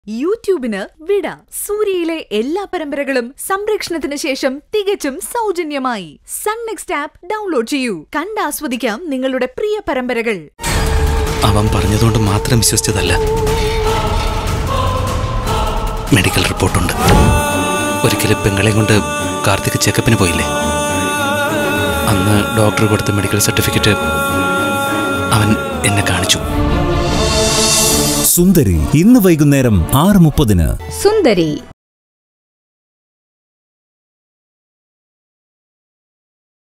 യൂട്യൂബിന് വിട സൂര്യയിലെ എല്ലാ പരമ്പരകളും സംരക്ഷണത്തിന് ശേഷം തികച്ചും സൗജന്യമായി സൺ നെക്സ്റ്റ് ആപ്പ് ഡൗൺലോഡ് ചെയ്യൂ കണ്ടാസ്വദിക്കാം നിങ്ങളുടെ പ്രിയ പരമ്പരകൾ അവൻ പറഞ്ഞതുകൊണ്ട് മാത്രം വിശ്വസിച്ചതല്ല മെഡിക്കൽ റിപ്പോർട്ടുണ്ട് ഒരിക്കലും പെങ്ങളെയും കൊണ്ട് കാർത്തിക് ചെക്കപ്പിന് പോയില്ലേ അന്ന് ഡോക്ടർ കൊടുത്ത മെഡിക്കൽ സർട്ടിഫിക്കറ്റ് അവൻ എന്നെ കാണിച്ചു സുന്ദരി ഇന്ന് വൈകുന്നേരം ആറ് മുപ്പതിന് സുന്ദരി